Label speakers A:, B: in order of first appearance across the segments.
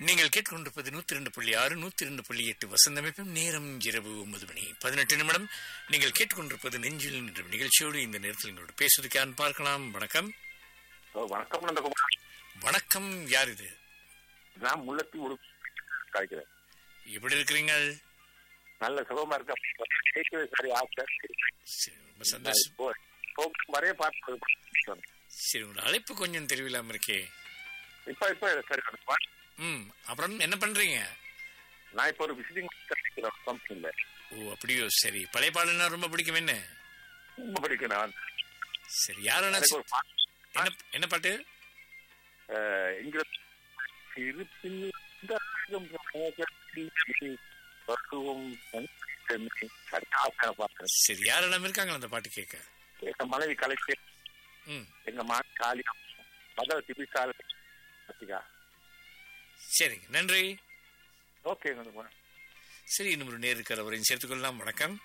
A: நீங்கள் கேட்டுக்கொண்டிருப்பது நூத்தி ரெண்டு புள்ளி ஆறு நூத்தி ரெண்டு புள்ளி எட்டு வசந்தமைப்பும் நேரம் இரவு ஒன்பது மணி பதினெட்டு நிமிடம் நீங்கள் கேட்டுக்கொண்டிருப்பது நெஞ்சில் என்ற நிகழ்ச்சியோடு இந்த நேரத்தில் எங்களோட பேசுவதற்கு யார் பார்க்கலாம் வணக்கம்
B: ஓ, வணக்கம் நந்தகுமார்
A: வணக்கம் யார் இது
B: நான் முள்ளத்தி உடுப்பு காய்க்கிறேன்
A: எப்படி இருக்கிறீங்க
B: நல்ல சுகமா இருக்க கேட்கவே சரி ஆசை
A: சரி, ரொம்ப சந்தோஷம்
B: இப்போ போக்கு வரைய பார்த்து
A: சரி உங்களோட அழைப்பு கொஞ்சம் தெரியவில்லாம இருக்கே
B: இப்ப இப்ப சரி நந்தகுமார்.
A: ம் அப்புறம் என்ன பண்றீங்க
B: நான் இப்ப ஒரு விசிட்டிங் கிடைக்கிறேன் கம்பெனில
A: ஓ அப்படியோ சரி பழைய பாடல்னா ரொம்ப பிடிக்கும் என்ன
B: ரொம்ப பிடிக்கும் நான்
A: சரி யாரெல்லாம்
B: எனக்கு ஒரு பாட்டு
A: என்ன என்ன பாட்டு
B: அஹ், இங்கிலீஷ் இருப்பில் தாகம் ராகத்தில் பருவம் தனித்தன்மை. சரி, ஆசை பாட்டு
A: சரி யாரெல்லாம் இருக்காங்களா அந்த பாட்டு கேட்க
B: எங்க மனைவி கலைக்கு
A: ம்
B: எங்க மா காளி மதர் திபிசால பாத்தியா
A: சரிங்க நன்றி
B: ஓகே நந்தகுமார்
A: சரி இன்னும் ஒரு நேர் இருக்கிற அவரையும் சேர்த்துக்கொள்ளலாம் வணக்கம்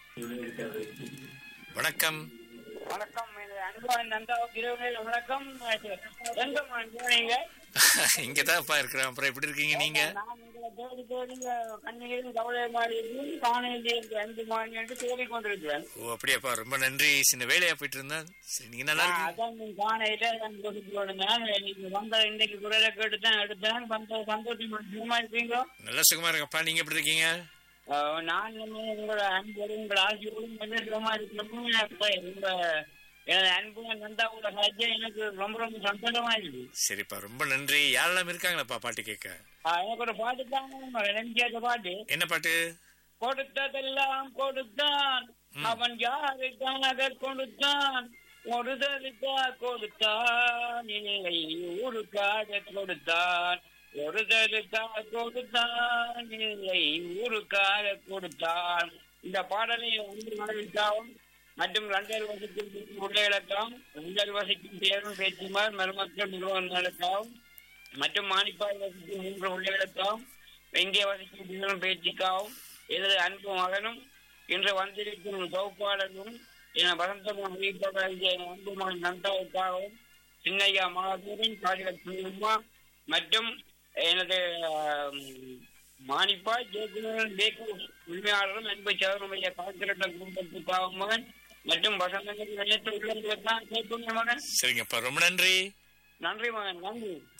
A: வணக்கம்
C: வணக்கம் இது அன்பான் நந்தாவுக்கு இரவு நேர வணக்கம் எங்கம்மா போனீங்க
A: இங்கதான்ப்பா இருக்கிறேன் அப்புறம் எப்படி இருக்கீங்க நீங்க
C: நான் உங்களை தேடி தேடி கண்ணீரும் கவலை மாதிரி இருந்து காணையில் இருந்து அஞ்சு மாணி என்று தேடி கொண்டிருக்கிறேன்
A: ஓ அப்படியாப்பா ரொம்ப நன்றி சின்ன வேலையா போயிட்டு இருந்தேன் சரி நீங்க நல்லா இருக்கீங்க
C: அதான் நீ காணையில நான் கொடுத்து கொடுத்தேன் நீங்க வந்த இன்னைக்கு குரலை கேட்டு தான் எடுத்தேன் வந்த சந்தோஷம் சும்மா இருக்கீங்களோ
A: நல்லா சுகமா இருக்கப்பா நீங்க எப்படி இருக்கீங்க
C: அஹ், நான் வந்து உங்களோட அன்போடு உங்களோட ஆசையோடும் சுகமா இருக்கணும் உங்க எனது அன்பு நந்தாவோட சாட்சியம் எனக்கு ரொம்ப ரொம்ப சந்தோஷமா இருக்குது
A: சரிப்பா ரொம்ப நன்றி யாரெல்லாம் இருக்காங்களாப்பா பாட்டு கேட்க
C: ஆ, எனக்கு ஒரு பாட்டு தான் எம்ஜிஆர் பாட்டு
A: என்ன பாட்டு
C: கொடுத்ததெல்லாம் கொடுத்தான் அவன் யாருக்கான் அதை கொடுத்தான் ஒருதலுக்கா கொடுத்தான் இல்லை ஊருக்காக கொடுத்தான் ஒருதலுக்கா கொடுத்தான் இல்லை ஊருக்காக கொடுத்தான் இந்த பாடலை ஒன்று மனதிற்காகவும் மற்றும் லண்டன் வசிக்கும் பிள்ளைகளுக்காகவும் லண்டன் வசிக்கும் பேரும் பேச்சுமார் மருமக்கள் நிறுவனங்களுக்காகவும் மற்றும் மானிப்பால் வசிக்கும் மூன்று பிள்ளைகளுக்காகவும் இங்கே வசிக்கும் பிள்ளைகளும் பேச்சுக்காகவும் எனது அன்பு மகனும் இன்று வந்திருக்கும் தொகுப்பாளரும் என வசந்தம் அறிவிப்பாளர் என் அன்பு மகன் நந்தாவுக்காகவும் சின்னையா மகாதூரன் காரிகள் சுனியம்மா மற்றும் எனது ஆம், மானிப்பா ஜெயக்குமரன் பேக்கு உரிமையாளரும் அன்பு சதுரமைய காத்திரட்ட குடும்பத்துக்காக மகன் மற்றும் வசந்தங்கள் நினைத்து உள்ளவர்களுக்கு தான் கேட்கும் மகன்
A: சரிங்கப்பா ரொம்ப நன்றி
C: நன்றி மகன் நன்றி